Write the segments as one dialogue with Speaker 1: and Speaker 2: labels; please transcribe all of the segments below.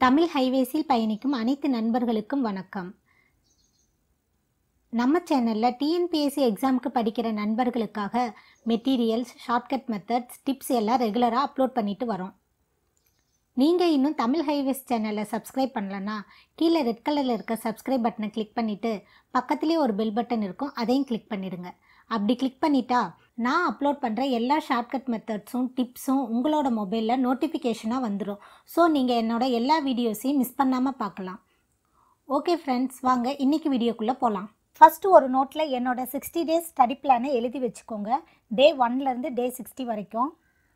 Speaker 1: தமிழ் ஹைவேஸில் பயணிக்கும் அனைத்து நண்பர்களுக்கும் வணக்கம் நம்ம சேனலில் டிஎன்பிஎஸ்சி எக்ஸாமுக்கு படிக்கிற நண்பர்களுக்காக மெட்டீரியல்ஸ் ஷார்ட்கட் மெத்தட்ஸ் டிப்ஸ் எல்லாம் ரெகுலராக அப்லோட் பண்ணிட்டு வரோம் நீங்கள் இன்னும் தமிழ் ஹைவேஸ் சேனலை சப்ஸ்கிரைப் பண்ணலன்னா கீழே ரெட் கலரில் இருக்க சப்ஸ்கிரைப் பட்டனை கிளிக் பண்ணிவிட்டு பக்கத்துலேயே ஒரு பெல் பட்டன் இருக்கும் அதையும் கிளிக் பண்ணிடுங்க அப்படி கிளிக் பண்ணிட்டா நான் அப்லோட் பண்ணுற எல்லா ஷார்ட்கட் மெத்தட்ஸும் டிப்ஸும் உங்களோட மொபைலில் நோட்டிஃபிகேஷனாக வந்துடும் ஸோ நீங்கள் என்னோட எல்லா வீடியோஸையும் மிஸ் பண்ணாமல் பார்க்கலாம் ஓகே ஃப்ரெண்ட்ஸ் வாங்க இன்றைக்கி வீடியோக்குள்ளே போகலாம் ஃபஸ்ட்டு ஒரு நோட்டில் என்னோட சிக்ஸ்டி டேஸ் ஸ்டடி பிளானை எழுதி வச்சுக்கோங்க டே ஒன்லேருந்து டே சிக்ஸ்டி வரைக்கும்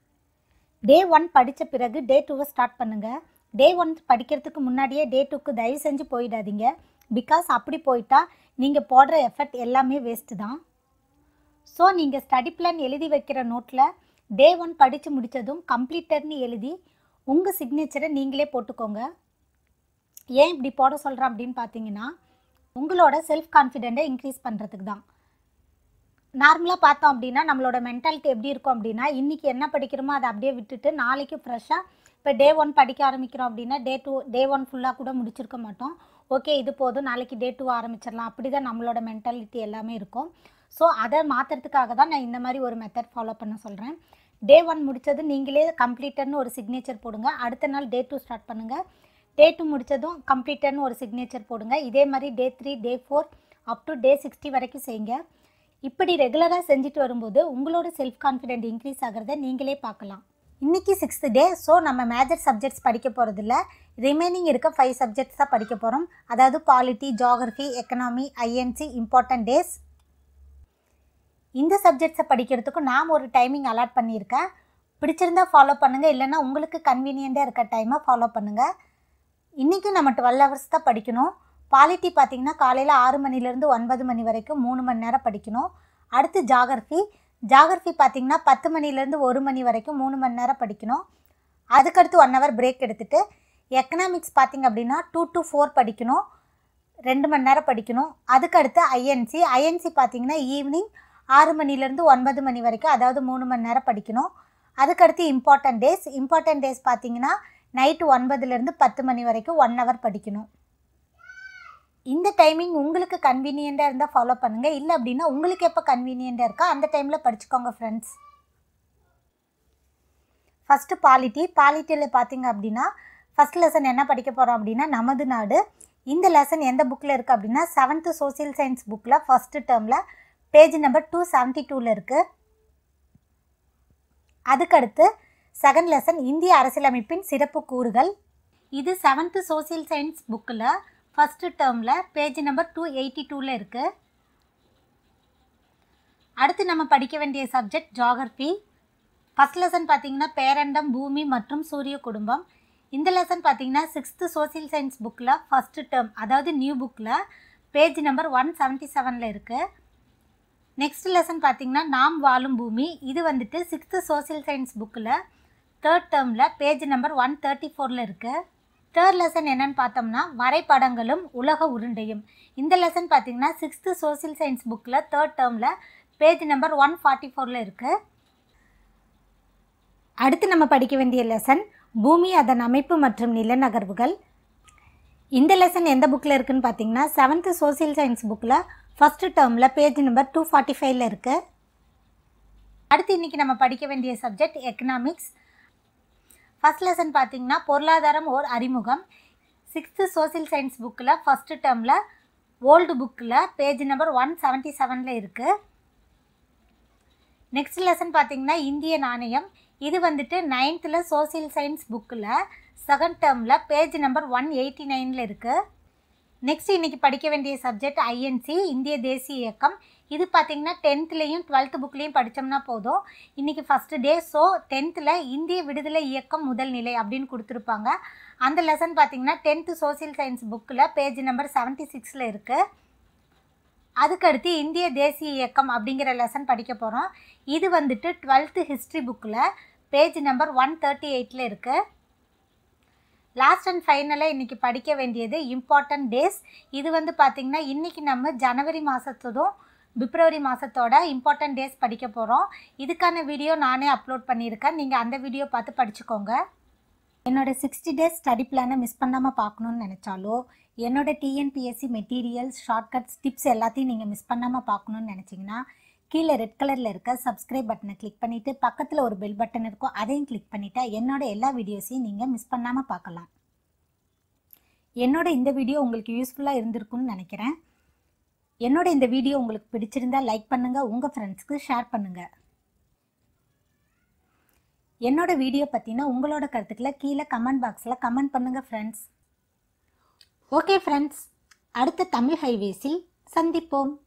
Speaker 1: டே ஒன் படித்த பிறகு டே டூவை ஸ்டார்ட் பண்ணுங்கள் டே ஒன் படிக்கிறதுக்கு முன்னாடியே டே டூக்கு தயவு செஞ்சு போயிடாதீங்க பிகாஸ் அப்படி போயிட்டா நீங்கள் போடுற எஃபர்ட் எல்லாமே வேஸ்ட்டு தான் ஸோ நீங்கள் ஸ்டடி பிளான் எழுதி வைக்கிற நோட்டில் டே ஒன் படித்து முடித்ததும் கம்ப்ளீட்டட்னு எழுதி உங்கள் சிக்னேச்சரை நீங்களே போட்டுக்கோங்க ஏன் இப்படி போட சொல்கிறேன் அப்படின்னு பார்த்தீங்கன்னா உங்களோட செல்ஃப் கான்ஃபிடென்ட்டை இன்க்ரீஸ் பண்ணுறதுக்கு தான் நார்மலாக பார்த்தோம் அப்படின்னா நம்மளோட மென்டாலிட்டி எப்படி இருக்கும் அப்படின்னா இன்றைக்கி என்ன படிக்கிறோமோ அதை அப்படியே விட்டுட்டு நாளைக்கு ஃப்ரெஷ்ஷாக இப்போ டே ஒன் படிக்க ஆரம்பிக்கிறோம் அப்படின்னா டே டூ டே ஒன் ஃபுல்லாக கூட முடிச்சிருக்க மாட்டோம் ஓகே இது போதும் நாளைக்கு டே டூ ஆரம்பிச்சிடலாம் அப்படி தான் நம்மளோட மென்டாலிட்டி எல்லாமே இருக்கும் ஸோ அதை மாற்றுறதுக்காக தான் நான் இந்த மாதிரி ஒரு மெத்தட் ஃபாலோ பண்ண சொல்கிறேன் டே ஒன் முடித்தது நீங்களே கம்ப்ளீட்டட்னு ஒரு சிக்னேச்சர் போடுங்க அடுத்த நாள் டே டூ ஸ்டார்ட் பண்ணுங்கள் டே டூ முடித்ததும் கம்ப்ளீட்டட்னு ஒரு சிக்னேச்சர் போடுங்க இதே மாதிரி day three day four up to day sixty வரைக்கும் செய்யுங்க இப்படி ரெகுலராக செஞ்சுட்டு வரும்போது உங்களோட செல்ஃப் கான்ஃபிடென்ட் இன்க்ரீஸ் ஆகிறத நீங்களே பார்க்கலாம் இன்றைக்கி சிக்ஸ்த்து டே ஸோ நம்ம மேஜர் சப்ஜெக்ட்ஸ் படிக்க போகிறதில்ல ரிமைனிங் இருக்க ஃபைவ் சப்ஜெக்ட்ஸ் தான் படிக்க போகிறோம் அதாவது polity geography economy INC important days இந்த சப்ஜெக்ட்ஸை படிக்கிறதுக்கும் நான் ஒரு டைமிங் அலாட் பண்ணியிருக்கேன் பிடிச்சிருந்தா ஃபாலோ பண்ணுங்கள் இல்லைன்னா உங்களுக்கு கன்வீனியண்ட்டாக இருக்க டைமை ஃபாலோ பண்ணுங்கள் இன்றைக்கும் நம்ம டுவெல் ஹவர்ஸ் தான் படிக்கணும் பாலிட்டி பார்த்திங்கன்னா காலையில் ஆறு மணிலேருந்து ஒன்பது மணி வரைக்கும் மூணு மணி நேரம் படிக்கணும் அடுத்து ஜாகிரஃபி ஜாகிரஃபி பார்த்திங்கன்னா பத்து மணிலேருந்து ஒரு மணி வரைக்கும் மூணு மணி நேரம் படிக்கணும் அதுக்கடுத்து ஒன் ஹவர் பிரேக் எடுத்துகிட்டு எக்கனாமிக்ஸ் பார்த்திங்க அப்படின்னா டூ டு ஃபோர் படிக்கணும் ரெண்டு மணி நேரம் படிக்கணும் அதுக்கடுத்து ஐஎன்சி ஐஎன்சி பார்த்திங்கன்னா ஈவினிங் ஆறு மணிலேருந்து ஒன்பது மணி வரைக்கும் அதாவது மூணு மணி நேரம் படிக்கணும் அதுக்கடுத்து இம்பார்ட்டன்ட் டேஸ் இம்பார்ட்டன்ட் டேஸ் பார்த்திங்கன்னா நைட்டு ஒன்பதுலேருந்து பத்து மணி வரைக்கும் ஒன் ஹவர் படிக்கணும் இந்த டைமிங் உங்களுக்கு கன்வீனியண்ட்டாக இருந்தால் ஃபாலோ பண்ணுங்கள் இல்லை அப்படின்னா உங்களுக்கு எப்போ கன்வீனியண்ட்டாக இருக்கோ அந்த டைமில் படிச்சுக்கோங்க ஃப்ரெண்ட்ஸ் ஃபஸ்ட்டு பாலிட்டி பாலிட்டியில் பார்த்தீங்க அப்படின்னா ஃபஸ்ட் லெசன் என்ன படிக்க போகிறோம் அப்படின்னா நமது நாடு இந்த லெசன் எந்த புக்கில் இருக்குது அப்படின்னா செவன்த்து சோசியல் சயின்ஸ் புக்கில் ஃபஸ்ட்டு டேர்மில் பேஜ் நம்பர் டூ செவன்ட்டி டூவில் இருக்குது அதுக்கடுத்து செகண்ட் லெசன் இந்திய அரசியலமைப்பின் சிறப்பு கூறுகள் இது செவன்த்து சோசியல் சயின்ஸ் புக்கில் ஃபஸ்ட்டு டேர்மில் பேஜ் நம்பர் டூ எயிட்டி டூவில் இருக்குது அடுத்து நம்ம படிக்க வேண்டிய சப்ஜெக்ட் ஜாகிரஃபி ஃபஸ்ட் லெசன் பார்த்தீங்கன்னா பேரண்டம் பூமி மற்றும் சூரிய குடும்பம் இந்த லெசன் பார்த்தீங்கன்னா சிக்ஸ்த்து சோசியல் சயின்ஸ் புக்கில் ஃபஸ்ட்டு டேர்ம் அதாவது நியூ புக்கில் பேஜ் நம்பர் ஒன் செவன்ட்டி செவனில் இருக்குது நெக்ஸ்ட் லெசன் பார்த்தீங்கன்னா நாம் வாழும் பூமி இது வந்துட்டு சிக்ஸ்த்து சோசியல் சயின்ஸ் புக்கில் தேர்ட் டேர்மில் பேஜ் நம்பர் ஒன் தேர்ட்டி ஃபோரில் இருக்குது தேர்ட் லெசன் என்னன்னு பார்த்தோம்னா வரைபடங்களும் உலக உருண்டையும் இந்த லெசன் பார்த்தீங்கன்னா சிக்ஸ்த்து சோசியல் சயின்ஸ் புக்கில் தேர்ட் டேர்மில் பேஜ் நம்பர் ஒன் ஃபார்ட்டி ஃபோரில் இருக்குது அடுத்து நம்ம படிக்க வேண்டிய லெசன் பூமி அதன் அமைப்பு மற்றும் நிலநகர்வுகள் இந்த லெசன் எந்த புக்கில் இருக்குதுன்னு பார்த்தீங்கன்னா செவன்த்து சோசியல் சயின்ஸ் புக்கில் ஃபஸ்ட்டு டேர்மில் பேஜ் நம்பர் டூ ஃபார்ட்டி ஃபைவ்ல இருக்குது அடுத்து இன்றைக்கி நம்ம படிக்க வேண்டிய சப்ஜெக்ட் எக்கனாமிக்ஸ் ஃபஸ்ட் லெசன் பார்த்தீங்கன்னா பொருளாதாரம் ஓர் அறிமுகம் சிக்ஸ்த்து சோசியல் சயின்ஸ் புக்கில் ஃபஸ்ட்டு டேர்மில் ஓல்டு புக்கில் பேஜ் நம்பர் ஒன் செவன்ட்டி செவனில் இருக்குது நெக்ஸ்ட் லெசன் பார்த்தீங்கன்னா இந்திய நாணயம் இது வந்துட்டு நைன்த்தில் சோசியல் சயின்ஸ் புக்கில் செகண்ட் டேர்மில் பேஜ் நம்பர் ஒன் எயிட்டி நைனில் இருக்குது நெக்ஸ்ட் இன்றைக்கி படிக்க வேண்டிய சப்ஜெக்ட் ஐஎன்சி இந்திய தேசிய இயக்கம் இது பார்த்திங்கன்னா டென்த்துலேயும் டுவெல்த்து புக்லேயும் படித்தோம்னா போதும் இன்றைக்கி ஃபஸ்ட்டு டே ஸோ டென்த்தில் இந்திய விடுதலை இயக்கம் முதல் நிலை அப்படின்னு கொடுத்துருப்பாங்க அந்த லெசன் பார்த்திங்கன்னா டென்த்து சோசியல் சயின்ஸ் புக்கில் பேஜ் நம்பர் செவன்ட்டி சிக்ஸில் இருக்குது அதுக்கடுத்து இந்திய தேசிய இயக்கம் அப்படிங்கிற லெசன் படிக்க போகிறோம் இது வந்துட்டு டுவெல்த்து ஹிஸ்ட்ரி புக்கில் பேஜ் நம்பர் ஒன் தேர்ட்டி எயிட்டில் இருக்குது லாஸ்ட் அண்ட் ஃபைனலாக இன்றைக்கி படிக்க வேண்டியது இம்பார்ட்டன்ட் டேஸ் இது வந்து பார்த்திங்கன்னா இன்றைக்கி நம்ம ஜனவரி மாதத்ததும் பிப்ரவரி மாதத்தோட இம்பார்ட்டன்ட் டேஸ் படிக்க போகிறோம் இதுக்கான வீடியோ நானே அப்லோட் பண்ணியிருக்கேன் நீங்கள் அந்த வீடியோ பார்த்து படிச்சுக்கோங்க என்னோட சிக்ஸ்டி டேஸ் ஸ்டடி பிளானை மிஸ் பண்ணாமல் பார்க்கணுன்னு நினச்சாலோ என்னோட டிஎன்பிஎஸ்சி மெட்டீரியல்ஸ் ஷார்ட்கட்ஸ் டிப்ஸ் எல்லாத்தையும் நீங்கள் மிஸ் பண்ணாமல் பார்க்கணுன்னு நினச்சிங்கன்னா கீழே ரெட் கலரில் இருக்க சப்ஸ்கிரைப் பட்டனை கிளிக் பண்ணிவிட்டு பக்கத்தில் ஒரு பெல் பட்டன் இருக்கும் அதையும் கிளிக் பண்ணிட்டா என்னோட எல்லா வீடியோஸையும் நீங்கள் மிஸ் பண்ணாமல் பார்க்கலாம் என்னோட இந்த வீடியோ உங்களுக்கு யூஸ்ஃபுல்லாக இருந்திருக்கும்னு நினைக்கிறேன் என்னோட இந்த வீடியோ உங்களுக்கு பிடிச்சிருந்தா லைக் பண்ணுங்கள் உங்கள் ஃப்ரெண்ட்ஸ்க்கு ஷேர் பண்ணுங்கள் என்னோட வீடியோ பற்றின உங்களோட கருத்துக்களை கீழே கமெண்ட் பாக்ஸில் கமெண்ட் பண்ணுங்கள் ஃப்ரெண்ட்ஸ் ஓகே ஃப்ரெண்ட்ஸ் அடுத்த தமிழ் ஹைவேஸில் சந்திப்போம்